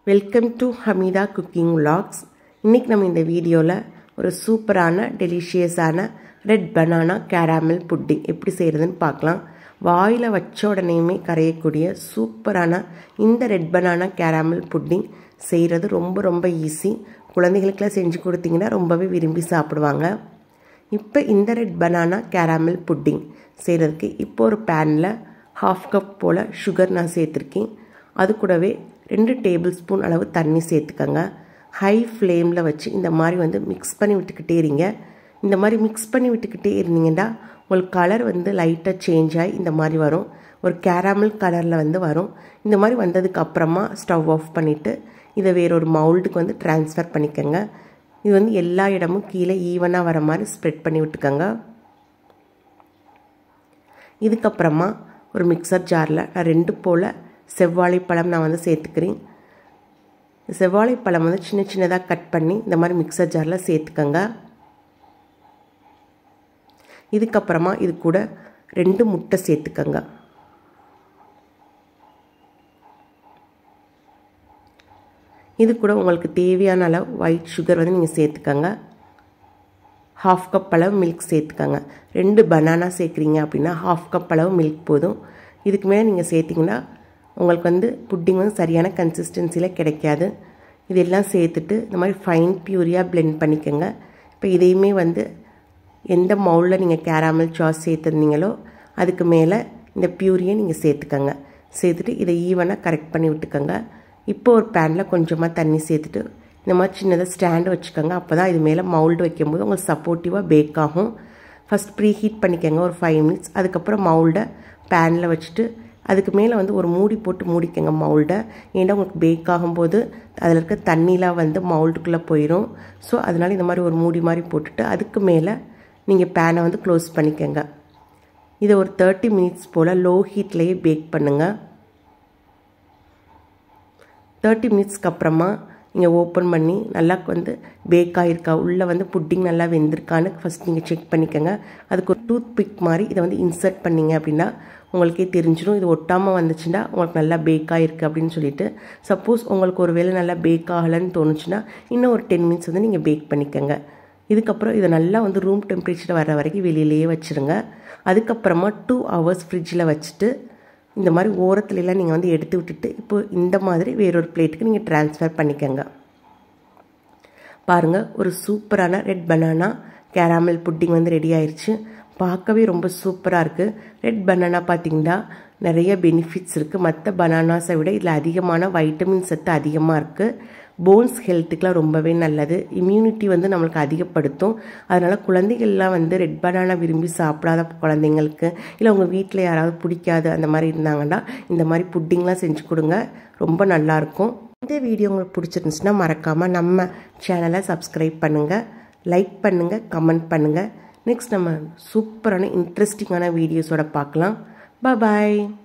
welcome to Hamida cooking vlogs இன்றைக்கி நம்ம இந்த வீடியோவில் ஒரு சூப்பரான டெலிஷியஸான ரெட் பனானா கேராமல் புட்டிங் எப்படி செய்கிறதுன்னு பார்க்கலாம் வாயில் வச்ச உடனேயுமே கரையக்கூடிய சூப்பரான இந்த ரெட் பனானா கேராமல் புட்டிங் செய்கிறது ரொம்ப ரொம்ப ஈஸி குழந்தைகளுக்கெல்லாம் செஞ்சு கொடுத்தீங்கன்னா ரொம்பவே விரும்பி சாப்பிடுவாங்க இப்போ இந்த ரெட் பனானா கேராமல் புட்டிங் செய்கிறதுக்கு இப்போ ஒரு பேனில் ஹாஃப் கப் போல் சுகர் நான் சேர்த்துருக்கேன் அது கூடவே ரெண்டு டேபிள் ஸ்பூன் அளவு தண்ணி சேர்த்துக்கோங்க ஹை ஃப்ளேமில் வச்சு இந்த மாதிரி வந்து மிக்ஸ் பண்ணி விட்டுக்கிட்டே இருங்க இந்த மாதிரி மிக்ஸ் பண்ணி விட்டுக்கிட்டே இருந்தீங்கன்னா உங்களுக்கு கலர் வந்து லைட்டாக சேஞ்ச் ஆகி இந்த மாதிரி வரும் ஒரு கேராமல் கலரில் வந்து வரும் இந்த மாதிரி வந்ததுக்கு அப்புறமா ஸ்டவ் ஆஃப் பண்ணிவிட்டு இதை வேறொரு மவுல்டுக்கு வந்து ட்ரான்ஸ்ஃபர் பண்ணிக்கோங்க இது வந்து எல்லா இடமும் கீழே ஈவனாக வர மாதிரி ஸ்ப்ரெட் பண்ணி விட்டுக்கோங்க இதுக்கப்புறமா ஒரு மிக்சர் ஜாரில் நான் ரெண்டு போல் செவ்வாழைப்பழம் நான் வந்து சேர்த்துக்கிறேன் செவ்வாழைப்பழம் வந்து சின்ன சின்னதாக கட் பண்ணி இந்த மாதிரி மிக்சர் ஜாரில் சேர்த்துக்கோங்க இதுக்கப்புறமா இது கூட ரெண்டு முட்டை சேர்த்துக்கோங்க இது கூட உங்களுக்கு தேவையான அளவு ஒயிட் சுகர் வந்து நீங்கள் சேர்த்துக்கோங்க ஹாஃப் கப் அளவு மில்க் சேர்த்துக்கோங்க ரெண்டு பனானா சேர்க்குறீங்க அப்படின்னா ஹாஃப் கப் அளவு மில்க் போதும் இதுக்கு மேலே நீங்கள் சேர்த்திங்கன்னா உங்களுக்கு வந்து புட்டிங் வந்து சரியான கன்சிஸ்டன்சியில் கிடைக்காது இதெல்லாம் சேர்த்துட்டு இந்த மாதிரி ஃபைன் பியூரியாக பிளெண்ட் பண்ணிக்கோங்க இப்போ இதையுமே வந்து எந்த மவுலில் நீங்கள் கேராமல் சாஸ் சேர்த்துருந்தீங்களோ அதுக்கு மேலே இந்த பியூரியை நீங்கள் சேர்த்துக்கோங்க சேர்த்துட்டு இதை ஈவனாக கரெக்ட் பண்ணி விட்டுக்கோங்க இப்போ ஒரு பேனில் கொஞ்சமாக தண்ணி சேர்த்துட்டு இந்த மாதிரி சின்னதாக ஸ்டாண்டு வச்சுக்கோங்க அப்போ தான் இது மேலே மவுல்டு வைக்கும்போது உங்களுக்கு சப்போர்ட்டிவாக பேக் ஆகும் ஃபஸ்ட் ப்ரீ ஹீட் பண்ணிக்கோங்க ஒரு ஃபைவ் மினிட்ஸ் அதுக்கப்புறம் மவுல்டை பேனில் வச்சுட்டு அதுக்கு மேலே வந்து ஒரு மூடி போட்டு மூடிக்கோங்க மவுல்டை ஏன்னா உங்களுக்கு பேக் ஆகும்போது அதில் இருக்க தண்ணிலாம் வந்து மவுல்டுக்குள்ளே போயிடும் ஸோ அதனால் இந்த மாதிரி ஒரு மூடி மாதிரி போட்டுட்டு அதுக்கு மேலே நீங்கள் பேனை வந்து க்ளோஸ் பண்ணிக்கோங்க இதை ஒரு தேர்ட்டி மினிட்ஸ் போல் லோ ஹீட்லேயே பேக் பண்ணுங்கள் தேர்ட்டி மினிட்ஸ்க்கு அப்புறமா நீங்கள் ஓப்பன் பண்ணி நல்லா வந்து பேக் ஆகிருக்கா உள்ளே வந்து புட்டிங் நல்லா வெந்திருக்கான்னு ஃபஸ்ட் நீங்கள் செக் பண்ணிக்கோங்க அதுக்கு ஒரு டூத் பிக் மாதிரி இதை வந்து இன்சர்ட் பண்ணிங்க அப்படின்னா உங்களுக்கே தெரிஞ்சிடும் இது ஒட்டாமல் வந்துச்சுன்னா உங்களுக்கு நல்லா பேக் ஆகிருக்கு அப்படின்னு சொல்லிட்டு சப்போஸ் உங்களுக்கு ஒரு வேளை நல்லா பேக் ஆகலைன்னு தோணுச்சுன்னா இன்னும் ஒரு டென் மினிட்ஸ் வந்து நீங்கள் பேக் பண்ணிக்கோங்க இதுக்கப்புறம் இதை நல்லா வந்து ரூம் டெம்பரேச்சர் வர வரைக்கும் வெளியிலேயே வச்சுருங்க அதுக்கப்புறமா டூ ஹவர்ஸ் ஃப்ரிட்ஜில் வச்சுட்டு இந்த மாதிரி ஓரத்துலலாம் நீங்கள் வந்து எடுத்து விட்டுட்டு இப்போ இந்த மாதிரி வேறொரு பிளேட்டுக்கு நீங்கள் ட்ரான்ஸ்ஃபர் பண்ணிக்கோங்க பாருங்கள் ஒரு சூப்பரான ரெட் பனானா கேராமல் புட்டிங் வந்து ரெடி ஆயிடுச்சு பார்க்கவே ரொம்ப சூப்பராக இருக்குது ரெட் பனானா பார்த்திங்கன்னா நிறைய பெனிஃபிட்ஸ் இருக்குது மற்ற பனானாஸை விட இதில் அதிகமான வைட்டமின் சத்து அதிகமாக இருக்குது போன்ஸ் ஹெல்த்துக்கெலாம் ரொம்பவே நல்லது இம்யூனிட்டி வந்து நம்மளுக்கு அதிகப்படுத்தும் அதனால் குழந்தைகள்லாம் வந்து ரெட் பனானா விரும்பி சாப்பிடாத குழந்தைங்களுக்கு இல்லை உங்கள் வீட்டில் யாராவது பிடிக்காது அந்த மாதிரி இருந்தாங்கன்னா இந்த மாதிரி புட்டிங்லாம் செஞ்சு கொடுங்க ரொம்ப நல்லாயிருக்கும் இந்த வீடியோ உங்களுக்கு பிடிச்சிருந்துச்சுன்னா மறக்காமல் நம்ம சேனலை சப்ஸ்கிரைப் பண்ணுங்கள் லைக் பண்ணுங்கள் கமெண்ட் பண்ணுங்கள் நெக்ஸ்ட் நம்ம சூப்பரான இன்ட்ரெஸ்டிங்கான வீடியோஸோட பார்க்கலாம் பாய்